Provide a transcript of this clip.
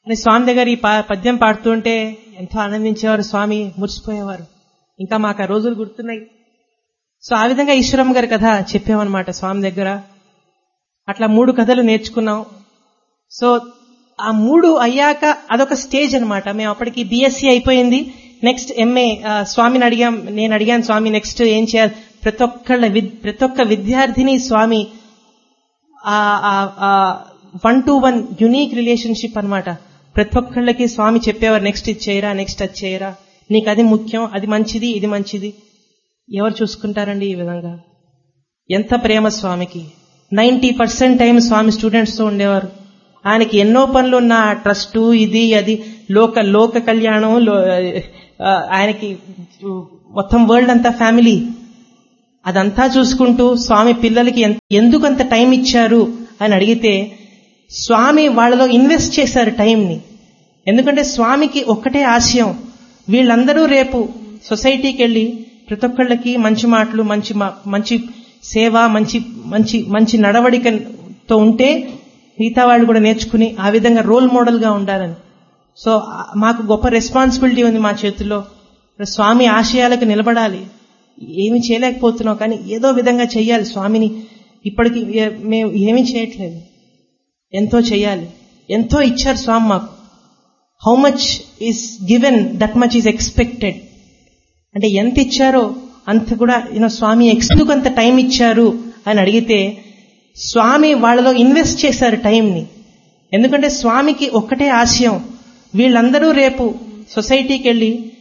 అని స్వామి దగ్గర ఈ పా- పద్యం పాడుతుంటే ఎంతో ఆనందించేవారు స్వామి మురిసిపోయేవారు ఇంకా మాకు ఆ రోజులు గుర్తున్నాయి సో ఆ విధంగా ఈశ్వరమ్మ గారి కథ చెప్పామన్నమాట స్వామి దగ్గర అట్లా మూడు కథలు నేర్చుకున్నాం సో ఆ మూడు అయ్యాక అదొక స్టేజ్ అన్నమాట మేము అప్పటికి బిఎస్సి అయిపోయింది నెక్స్ట్ ఎంఏ స్వామిని అడిగాం నేను అడిగాను స్వామి నెక్స్ట్ ఏం చేయాలి ప్రతి ఒక్కళ్ళ విద్- ప్రతి ఒక్క విద్యార్థిని Swami one to one unique relationship అన్నమాట ప్రతి ఒక్కళ్ళకి స్వామి చెప్పేవారు నెక్స్ట్ ఇది చేయరా నెక్స్ట్ అది చేయరా నీకు అది ముఖ్యం అది మంచిది ఇది మంచిది ఎవరు చూసుకుంటారండి ఈ విధంగా ఎంత ప్రేమ స్వామికి ninety percent time Swami students తో ఉండేవారు ఆయనకి ఎన్నో పనులు ఉన్న ట్రస్ట్ ఇది అది లోక లోక కళ్యాణం లో- ఆ, ఆయనకి మొత్తం వరల్డ్ అంతా ఫ్యామిలీ అదంతా చూసుకుంటూ స్వామి పిల్లలకి ఎంత- ఎందుకు అంత టైం ఇచ్చారు అని అడిగితే స్వామి వాళ్ళలో ఇన్వెస్ట్ చేశారు టైంని ఎందుకంటే స్వామికి ఒక్కటే ఆశయం వీళ్ళందరూ రేపు సొసైటీకి వెళ్ళి ప్రతి ఒక్కళ్ళకి మంచి మాటలు మంచి మా- మంచి సేవ మంచి మంచి మంచి నడవడికతో ఉంటే మిగతా వాళ్ళు కూడా నేర్చుకుని ఆ విధంగా రోల్ మోడల్ గా ఉండాలని సో ఆ, మాకు గొప్ప రెస్పాన్సిబిలిటీ ఉంది మా చేతుల్లో స్వామి ఆశయాలకు నిలబడాలి ఏమి చేయలేకపోతున్నాం కానీ ఏదో విధంగా చెయ్యాలి స్వామిని ఇప్పటికి ఏ- మేము ఏమీ చేయట్లేదు ఎంతో చేయాలి ఎంతో ఇచ్చారు స్వామి మాకు how much is given that much is expected అంటే ఎంత ఇచ్చారో అంత కూడా యూనో స్వామి ఎందుకు అంత టైం ఇచ్చారు అని అడిగితే స్వామి వాళ్ళలో ఇన్వెస్ట్ చేశారు టైంని ఎందుకంటే స్వామికి ఒక్కటే ఆశయం వీళ్ళందరూ రేపు సొసైటీకి వెళ్ళి